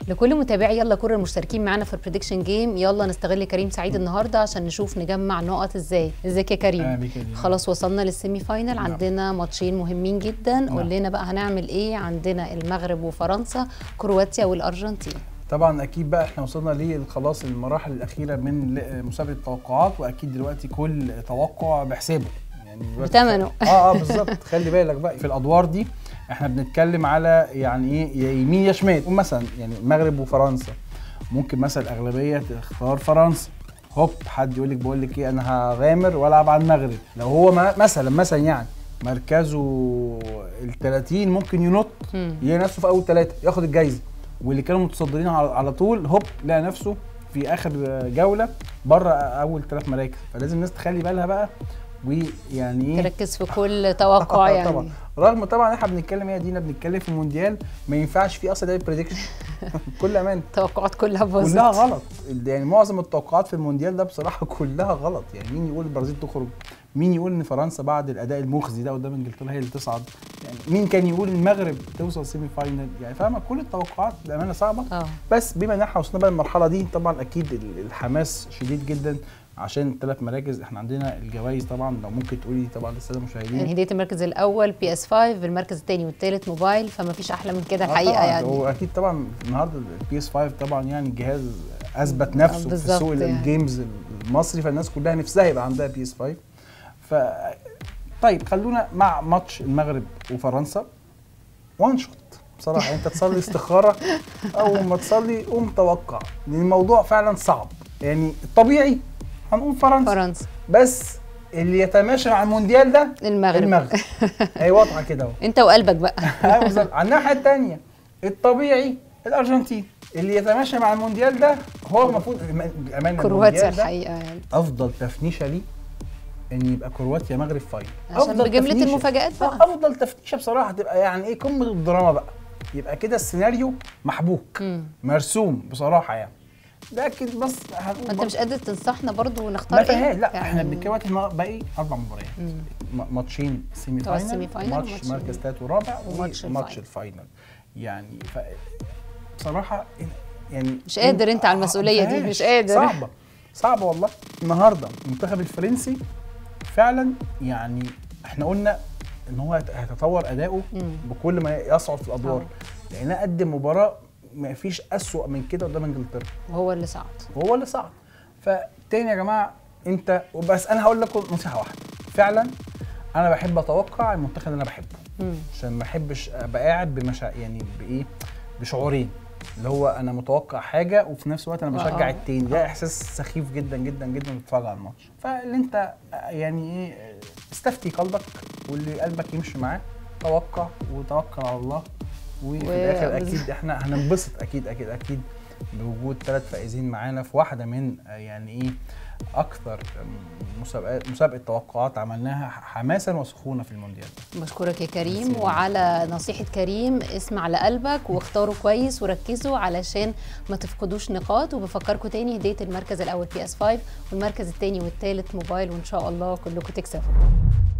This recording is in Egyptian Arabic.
لكل متابعي يلا كرة المشتركين معانا في البريدكشن جيم يلا نستغل كريم سعيد النهارده عشان نشوف نجمع نقط ازاي ازيك يا أهلا كريم بيك يا دينا. خلاص وصلنا للسيمي فاينل نعم. عندنا ماتشين مهمين جدا قول لنا بقى هنعمل ايه عندنا المغرب وفرنسا كرواتيا والارجنتين طبعا اكيد بقى احنا وصلنا لخلاص المراحل الاخيره من ل- مسابقه التوقعات واكيد دلوقتي كل توقع بحسابه يعني دلوقتي- بتمنه. اه اه بالظبط خلي بالك بقى في الادوار دي احنا بنتكلم على يعني ايه يا يمين يا شمال قول مثلا يعني المغرب وفرنسا ممكن مثلا الاغلبيه تختار فرنسا هوب حد يقول لك بقول لك ايه انا هغامر والعب على المغرب لو هو ما مثلا مثلا يعني مركزه ال 30 ممكن ينط مم. يلاقي نفسه في اول ثلاثه ياخد الجايزه واللي كانوا متصدرين على على طول هوب لقى نفسه في اخر جوله بره اول ثلاث مراكز فلازم الناس تخلي بالها بقى ويعني ايه تركز في كل توقع يعني طبعا رغم طبعا احنا بنتكلم يا دينا بنتكلم في مونديال ما ينفعش فيه اصلا ده بريدكشن بكل امان التوقعات كلها باظت كلها غلط يعني معظم التوقعات في المونديال ده بصراحه كلها غلط يعني مين يقول البرازيل تخرج مين يقول ان فرنسا بعد الاداء المخزي ده قدام انجلترا هي اللي تصعد يعني مين كان يقول المغرب توصل سيمي فاينل يعني فاهمه كل التوقعات بامانه صعبه اه بس بما ان احنا وصلنا بقى للمرحله دي طبعا اكيد ال- الحماس شديد جدا عشان الثلاث مراكز احنا عندنا الجوائز طبعا لو ممكن تقولي طبعا للساده المشاهدين يعني هديه المركز الاول بي اس 5 المركز الثاني والثالث موبايل فما فيش احلى من كده آه الحقيقه طبعاً، يعني هو اكيد طبعا النهارده البي اس 5 طبعا يعني الجهاز اثبت نفسه في بالظبط سوق يعني. الجيمز المصري فالناس كلها نفسها يبقى عندها بي اس 5 ف طيب خلونا مع ماتش المغرب وفرنسا وان شوت بصراحه انت تصلي استخاره اول ما تصلي قوم توقع لان الموضوع فعلا صعب يعني الطبيعي هنقول فرنسا فرنسا بس اللي يتماشى مع المونديال ده المغرب المغرب هي واضحه كده اهو انت وقلبك بقى ايوه بالظبط على الناحيه الثانيه الطبيعي الارجنتين اللي يتماشى مع المونديال ده هو المفروض امان كرواتيا الحقيقه يعني افضل تفنيشه ليه ان يبقى كرواتيا مغرب فاينل عشان أفضل بجمله تفنيشة. المفاجآت بقى آه، افضل تفنيشه بصراحه تبقى يعني ايه قمه الدراما بقى يبقى كده السيناريو محبوك مم. مرسوم بصراحه يعني لكن بس هنقول انت برضه مش قادر تنصحنا برضو ونختار ما فيهاش لا يعني احنا بنتكلم دلوقتي إن باقي اربع مباريات مم. م- ماتشين سيمي بتوع فاينل السيمي فاينل ماتش وماتش مركز ال- ثالث ورابع وماتش وماتش الفاينل. الفاينل يعني ف بصراحه يعني مش قادر انت على المسؤولية دي، ما مش فيهاش. قادر. صعبه صعبه والله النهارده المنتخب الفرنسي فعلا يعني احنا قلنا ان هو هيت- هيتطور اداؤه مم. بكل ما يصعد في الادوار لانه قدم مباراه ما فيش اسوأ من كده قدام انجلترا وهو اللي صعد وهو اللي صعد فتاني يا جماعه انت وبس انا هقول لكم نصيحه واحده فعلا انا بحب اتوقع المنتخب اللي انا بحبه مم. عشان ما احبش ابقى قاعد بمشا يعني بايه بشعورين اللي هو انا متوقع حاجه وفي نفس الوقت انا آه، بشجع آه. التاني ده احساس سخيف جدا جدا جدا تتفرج على الماتش فاللي انت يعني ايه استفتي قلبك واللي قلبك يمشي معاه توقع وتوكل على الله وفي و- الاخر اكيد احنا هننبسط اكيد اكيد اكيد بوجود ثلاث فائزين معانا في واحده من آه، يعني ايه اكثر مسابقات مسابقه توقعات عملناها حماسا وسخونه في المونديال بشكرك يا كريم ميرسي. وعلى نصيحة كريم اسمع لقلبك واختاروا كويس وركزوا علشان ما تفقدوش نقاط وبفكركم تاني هدية المركز الأول بي اس 5 والمركز التاني والتالت موبايل وإن شاء الله كلكم تكسبوا